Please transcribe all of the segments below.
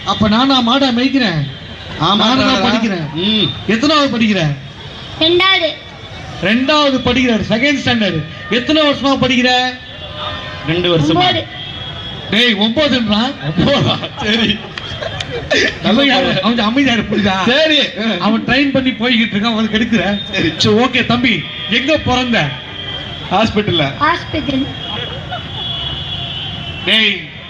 அப்ப நானா மாடா மேய்க்கிறேன் ஆமா நானும் தான் படிக்கிறேன். ம் எத்தனாவது படிக்கிற ரெண்டாவது ரெண்டாவது படிக்கிற செகண்ட் ஸ்டாண்டர்ட் எத்தனை வருஷமா படிக்கிற ரெண்டு வருஷமா ஒன்பது டேய் ஒன்பதுன்றா ஒன்பதா சரி அமைதியாரு அவன் அமைதியாரு புரியுதா சரி அவன் ட்ரெயின் பண்ணி போய்கிட்டு இருக்கான் அவனுக்கு எடுக்கிற சரி. சரி ஓகே தம்பி எங்க பிறந்த ஹாஸ்பிட்டல்ல ஹாஸ்பிட்டல் டேய்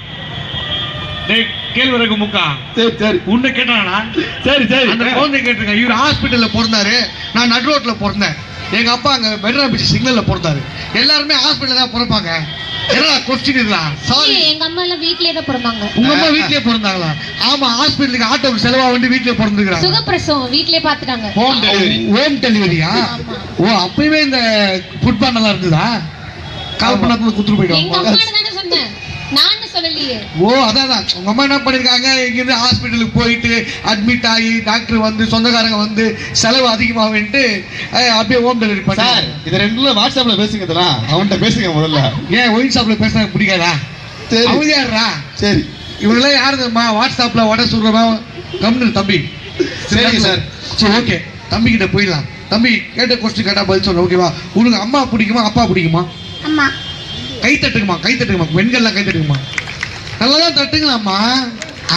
டேய் கேழ்வரகு முக்கா சரி சரி உன்னை கேட்டானா சரி சரி அந்த குழந்தை கேட்டிருக்கேன் இவர் ஹாஸ்பிட்டல்ல பிறந்தாரு நான் நடு ரோட்ல பிறந்தேன் எங்க அப்பா அங்க மெட்ரா பீச் சிக்னல்ல பிறந்தாரு எல்லாருமே ஹாஸ்பிட்டல்ல தான் பிறப்பாங்க என்னடா கொஸ்டின் இதெல்லாம் சாரி எங்க அம்மா எல்லாம் வீட்லயே தான் பிறந்தாங்க உங்க அம்மா வீட்லயே பிறந்தாங்களா ஆமா ஹாஸ்பிட்டலுக்கு ஆட்டோக்கு செலவா வந்து வீட்லயே பிறந்துக்கிறாங்க சுகப்பிரசவம் வீட்லயே பாத்துட்டாங்க ஹோம் டெலிவரி ஹோம் டெலிவரியா ஓ அப்பவே இந்த ஃபுட் நல்லா இருந்ததா கால் பண்ணத்துல குத்துட்டு எங்க போயிடுவாங்க அம்மான்னு தானே சொன்னேன் நான் சொல்லலையே ஓ அதான் அதான். உங்க அம்மா என்ன பண்ணிருக்காங்க இங்கிருந்து ஹாஸ்பிட்டலுக்கு போயிட்டு அட்மிட் ஆகி டாக்டர் வந்து சொந்தக்காரங்க வந்து செலவு அதிகமாகுன்ட்டு அஹ், அப்படியே ஹோம் டெலிவரி சார் பண்ணார் இது ரெண்டுல வாட்ஸ்அப்ல பேசுங்க இதெல்லாம் அவன்கிட்ட பேசுங்க முதல்ல ஏன் ஒயின் ஷாப்ல பேச எனக்கு பிடிக்காதா சரி அமைதியாடுறா சரி இவங்கெல்லாம் யாரு தெரியுமா வாட்ஸ்அப்ல வடை சொல்றவா கம்னு தம்பி சரிங்க சார். சரி ஓகே தம்பி கிட்ட போயிடலாம் தம்பி கேட்ட கொஸ்டின் கேட்டா பதில் சொல்ல ஓகேவா உனக்கு அம்மா பிடிக்குமா அப்பா பிடிக்குமா அம்மா கை தட்டுக்குமா கை தட்டுக்குமா பெண்கள்லாம் கை தட்டுக்குமா நல்லா தான் தட்டுங்களாம்மா ஆ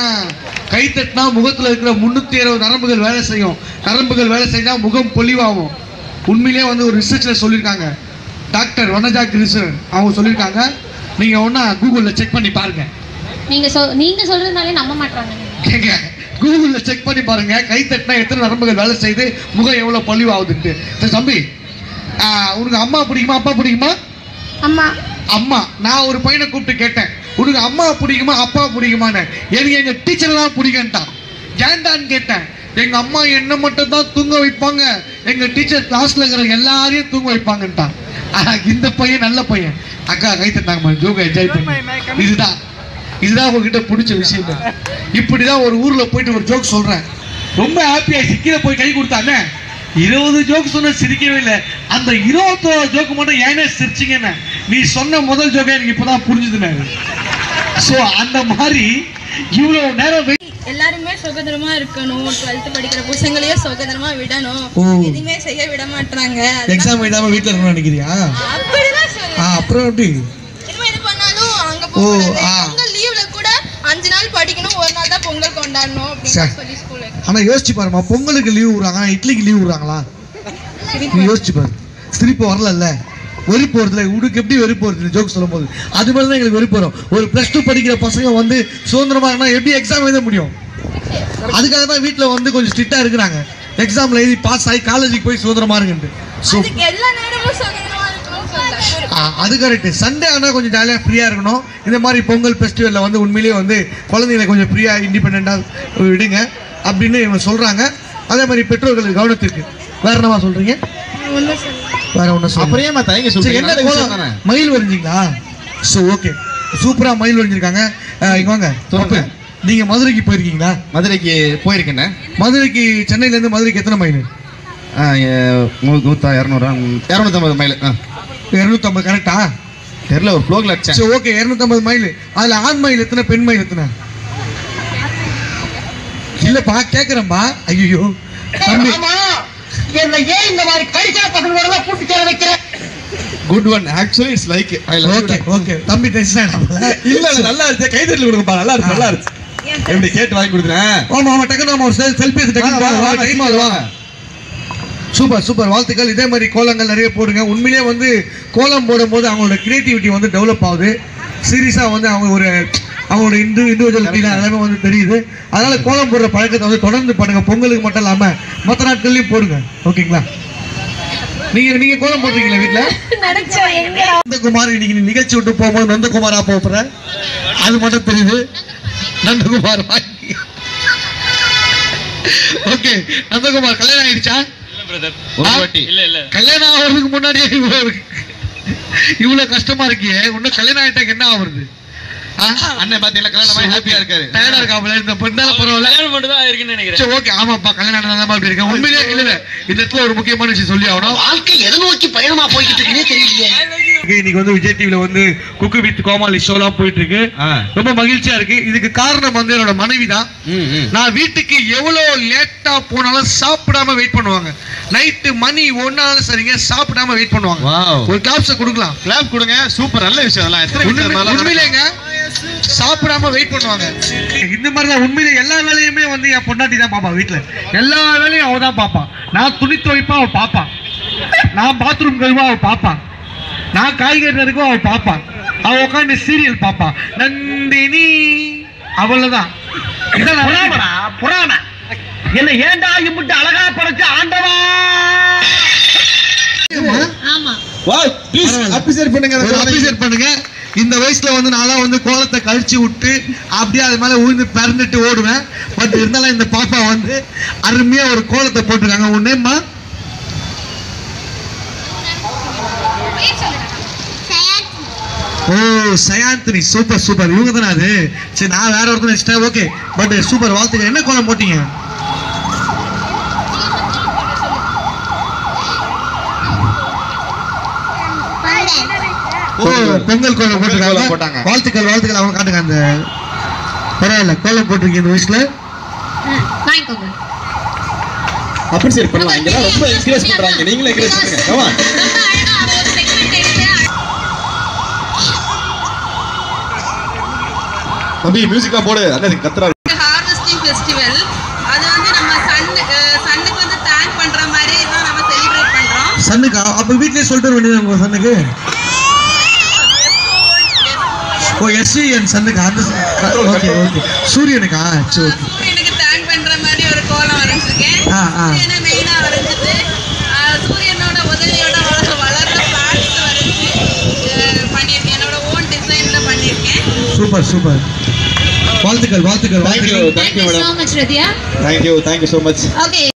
கை தட்டினா முகத்துல இருக்கிற முன்னூத்தி இருபது நரம்புகள் வேலை செய்யும் நரம்புகள் வேலை செஞ்சா முகம் பொலிவாகும் உண்மையிலேயே வந்து ஒரு ரிசர்ச்ல சொல்லியிருக்காங்க டாக்டர் வனஜா கிருஷ்ணன் அவங்க சொல்லியிருக்காங்க நீங்க ஒன்னா கூகுள்ல செக் பண்ணி பாருங்க நீங்க சொல் நீங்க சொல்றதுனாலே நம்ப மாட்டாங்க கேங்க கூகுள்ல செக் பண்ணி பாருங்க கை தட்டினா எத்தனை நரம்புகள் வேலை செய்து முகம் எவ்வளவு பொலிவாகுதுன்ட்டு சரி தம்பி ஆ, உனக்கு அம்மா பிடிக்குமா அப்பா பிடிக்குமா அம்மா அம்மா நான் ஒரு பையனை கூப்பிட்டு கேட்டேன் உனக்கு அம்மா பிடிக்குமா அப்பா பிடிக்குமான்னு எனக்கு எங்க டீச்சர் தான் பிடிக்கன்ட்டான் ஏன்டான்னு கேட்டேன் எங்க அம்மா என்ன மட்டும் தான் தூங்க வைப்பாங்க எங்க டீச்சர் கிளாஸ்ல இருக்கிற எல்லாரையும் தூங்க வைப்பாங்கன்ட்டான் ஆனா, இந்த பையன் நல்ல பையன் அக்கா கை தட்டாங்க ஜோக என்ஜாய் பண்ணி இதுதான் இதுதான் உங்ககிட்ட பிடிச்ச விஷயம் இப்படிதான் ஒரு ஊர்ல போயிட்டு ஒரு ஜோக் சொல்றேன் ரொம்ப ஹாப்பியா சிக்கில போய் கை கொடுத்தானே இருபது ஜோக் சொன்ன சிரிக்கவே இல்லை அந்த இருபத்தோரு ஜோக்கு மட்டும் ஏனே சிரிச்சிங்கன்னு நீ சொன்ன முதல் ஜோக்கே எனக்கு இப்பதான் புரிஞ்சுதுனாரு ஸோ அந்த மாதிரி இவ்வளவு நேரம் wait- எல்லாருமே சுதந்திரமா இருக்கணும் டுவெல்த் படிக்கிற பசங்களையும் சுதந்திரமா விடணும் ஓ. எதுவுமே செய்ய விட மாட்டாங்க எக்ஸாம் எழுதாம வீட்டில் இருக்கணும்னு நினைக்கிறியா அப்படிதான் சொல்லு ஆ அப்புறம் எப்படி இனிமே இது பண்ணாலும் அங்க ஓ, போக ஆ. பொங்கல் லீவ்ல கூட அஞ்சு நாள் படிக்கணும் ஒரு நாள் தான் பொங்கல் கொண்டாடணும் அப்படின்னு சரி. சொல்லி ஸ்கூல்ல ஆனா யோசிச்சு பாருமா பொங்கலுக்கு லீவ் விடுறாங்க ஆனா இட்லிக்கு லீவ் விடுறாங்களா நீ யோசிச்சு பாரு சிரிப்பு வரலல்ல வெறுப்பு வருதுல உனக்கு எப்படி வெறுப்பு வருது ஜோக் சொல்லும் போது அது மாதிரி தான் எங்களுக்கு வெறுப்பு வரும் ஒரு ப்ளஸ் டூ படிக்கிற பசங்க வந்து சுதந்திரமா இருந்தா எப்படி எக்ஸாம் எழுத முடியும் அதுக்காக தான் வீட்டில் வந்து கொஞ்சம் ஸ்ட்ரிக்டா இருக்கிறாங்க எக்ஸாம்ல எழுதி பாஸ் ஆகி காலேஜுக்கு போய் சுதந்திரமா இருக்குன்ட்டு ஸோ அதுக்கு எல்லா நேரமும் சுதந்திரமா இருக்கணும்னு சொல்றாங்க அது கரெக்ட் சண்டே ஆனால் கொஞ்சம் ஜாலியாக ஃப்ரீயாக இருக்கணும் இந்த மாதிரி பொங்கல் ஃபெஸ்டிவலில் வந்து உண்மையிலேயே வந்து குழந்தைங்களை கொஞ்சம் ஃப்ரீயாக இண்டிபெண்ட்டாக விடுங்க அப்படின்னு இவங்க சொல்கிறாங்க அதே மாதிரி பெற்றோர்கள் கவனத்திற்கு வேற என்னவா சொல்கிறீங்க ஒன்றும் சொல்லு வேற ஒன்றும் சொல்லுங்க அப்புறம் ஏமா தயங்க சரி, சொல்றீங்க என்ன நல்ல விஷயம் கோலம்? தானே மயில் வரைஞ்சிங்களா ஸோ ஓகே சூப்பராக மயில் வரைஞ்சிருக்காங்க அஹ், இங்க வாங்க சொல்லுங்க. தப்பு. நீங்க மதுரைக்கு போயிருக்கீங்களா மதுரைக்கு போயிருக்கேண்ணே மதுரைக்கு சென்னையில இருந்து மதுரைக்கு எத்தனை மைல் ஆ, எ- நூ- நூத்தா இரநூறா இரநூத்தம்பது மைல் ஆ இரநூத்தம்பது கரெக்டா தெரியல ஒரு ஃப்ளோக்கில் அடிச்சேன் சரி ஓகே இரநூத்தம்பது மைல் அதுல ஆண் மயில் எத்தனை பெண் மயில் எத்தனை இல்லப்பா கேக்குறேன்பா ஐயோ தம்பி என்ன ஏன் இந்த மாதிரி கடிக்கிற பசங்களோட எல்லாம் கூட்டு சேர வைக்கிற good one actually it's like I love okay okay தம்பி டென்ஷன் ஆகல இல்ல இல்ல, நல்லா இருந்துச்சு கை தட்டல் கொடுங்கப்பா நல்லா இருக்கு நல்லா இருந்துச்சு எப்படி கேட்டு வாங்கி கொடுத்துறேன் ஆமா ஆமா டக்குனு நம்ம ஒரு செல் செல்ஃபி எடுத்து டக்குனு வாங்க, வாங்க, டைம் ஆகுது வாங்க சூப்பர் சூப்பர் வாழ்த்துக்கள் இதே மாதிரி கோலங்கள் நிறைய போடுங்க உண்மையிலேயே வந்து கோலம் போடும்போது அவங்களோட கிரியேட்டிவிட்டி வந்து டெவலப் ஆகுது சீரியஸாக வந்து அவங்க ஒரு அவங்களோட இண்டு இண்டிவிஜுவலிட்டிலாம் எல்லாமே வந்து தெரியுது அதனால கோலம் போடுற பழக்கத்தை வந்து தொடர்ந்து பண்ணுங்க பொங்கலுக்கு மட்டும் இல்லாமல் மற்ற நாட்கள்லையும் போடுங்க ஓகேங்களா நீங்க நீங்க கோலம் போடுறீங்களா வீட்டில் நந்தகுமார் இன்னைக்கு நீ நிகழ்ச்சி விட்டு போகும்போது நந்தகுமாரா போற அது மட்டும் தெரியுது நந்தகுமார் வாங்கி ஓகே நந்தகுமார் கல்யாணம் ஆயிடுச்சா ஒரு வாட்டி இல்ல இல்ல கல்யாணம் ஆகிறதுக்கு முன்னாடியே இவ்வளவு இவ்வளவு கஷ்டமா இருக்கியே இன்னும் கல்யாணம் ஆயிட்டாக்கு என்ன ஆகுறது அண்ணன் பாத்தீங்களா கல்யாணம் ஹாப்பியா இருக்காரு டயர்டா இருக்காப்ல இந்த பெண்ணால பரவாயில்ல கல்யாணம் மட்டும் தான் இருக்குன்னு நினைக்கிறேன் சரி ஓகே ஆமாப்பா கல்யாணம் ஆனதாம்மா அப்படி இருக்கேன் உண்மையிலேயே இல்ல இல்ல இந்த இடத்துல ஒரு முக்கியமான விஷயம் சொல்லி ஆகணும் வாழ்க்கை எதை நோக்கி பயணமா போய்கிட்டு இருக்குன்னே தெரியலையே இன்னைக்கு வந்து விஜய் டிவில வந்து குக்கு வித் கோமாளி ஷோலாம் போயிட்டு இருக்கு ஆ. ரொம்ப மகிழ்ச்சியா இருக்கு இதுக்கு காரணம் வந்து என்னோட மனைவி தான் ம், ம். நான் வீட்டுக்கு எவ்வளவு லேட்டா போனாலும் சாப்பிடாம வெயிட் பண்ணுவாங்க நைட்டு மணி ஒன்னாலும் சரிங்க சாப்பிடாம வெயிட் பண்ணுவாங்க Wow. ஒரு கிளாப்ஸ் கொடுக்கலாம் கிளாப் கொடுங்க சூப்பர் நல்ல விஷயம் அதெல்லாம் எத்தனை உண்மை- விஷயம் நல்லா உண்மையிலேங்க சாப்பிடாம வெயிட் பண்ணுவாங்க இந்த மாதிரி தான் உண்மையிலே எல்லா வேலையுமே வந்து என் பொண்டாட்டி தான் பாப்பா வீட்டுல எல்லா வேலையும் அவ தான் பாப்பா நான் துணி துவைப்பா அவ பாப்பா நான் பாத்ரூம் கழுவா அவ பாப்பா நான் காய்கறி நறுக்கும் அவ பாப்பா அவ உட்காந்து சீரியல் பாப்பா நந்தினி அவ்வளவுதான் புறாமடா புறாம என்ன ஏண்டா இம்புட்டு அழகா படைச்ச ஆண்டவா ஆமா வா ப்ளீஸ் அப்ரிஷியேட் பண்ணுங்க அந்த குழந்தைக்கு. அப்ரிஷியேட் பண்ணுங்க இந்த வயசுல வந்து நான்லாம் வந்து கோலத்தை கழிச்சு விட்டு அப்படியே அது மேல உழுந்து பிறந்துட்டு ஓடுவேன் பட் இருந்தாலும் இந்த பாப்பா வந்து அருமையா ஒரு கோலத்தை போட்டிருக்காங்க உன் நேம்மா ஓ சயாந்தினி சூப்பர் சூப்பர் இவங்க தானே அது சரி நான் வேற ஒருத்தர் நினைச்சிட்டேன் ஓகே பட் சூப்பர் வாழ்த்துக்கள் என்ன கோலம் போட்டீங்க ஓ பொங்கல் கோலம் போட்டிருக்காங்க கோலம் போட்டாங்க. வாழ்த்துக்கள் வாழ்த்துக்கள் அவங்க காட்டுங்க அந்த பரவாயில்ல கோலம் போட்டிருக்கீங்க இந்த வயசுல ம், வாங்கிக்கோங்க அப்ரிஷியேட் பண்ணலாம் இங்கெல்லாம் ரொம்ப என்கரேஜ் பண்றாங்க நீங்களும் என்கரேஜ் பண்ணுங்க கமா ரொம்ப அழகா ஒரு செக்மெண்ட் எடுத்து தம்பி மியூசிக்லாம் போடு அண்ணன் கத்துறா ஹார்வெஸ்டிங் ஃபெஸ்டிவல் அது வந்து நம்ம சன் சன்னுக்கு வந்து தேங்க் பண்ற மாதிரி தான் நம்ம செலிப்ரேட் பண்றோம் சன்னுக்கா அப்ப வீட்லயே சொல்லிட்டு வர வேண்டியது உங்க சன்னுக்கு ஓ எஸ்விஎன் சன்னுக்கு அந்த ஓகே ஓகே சூரியனுக்கா சரி ஓகே சூரியனுக்கு தேங்க் பண்ற மாதிரி ஒரு கோலம் வரைஞ்சிருக்கேன் ஆ, ஆ. சூரியனை மெயினா வரைஞ்சிட்டு ஆ, சூரியனோட உதவியோட வளர வளர்ற பிளான்ஸ் வரைஞ்சி அஹ், பண்ணியிருக்கேன் என்னோட ஓன் டிசைன்ல பண்ணியிருக்கேன் சூப்பர் சூப்பர் வாழ்த்துக்கள் வாழ்த்துக்கள் தேங்க்யூ வாழ்த்துக்கள் thank you thank you madam so much ரதியா thank you thank you so much okay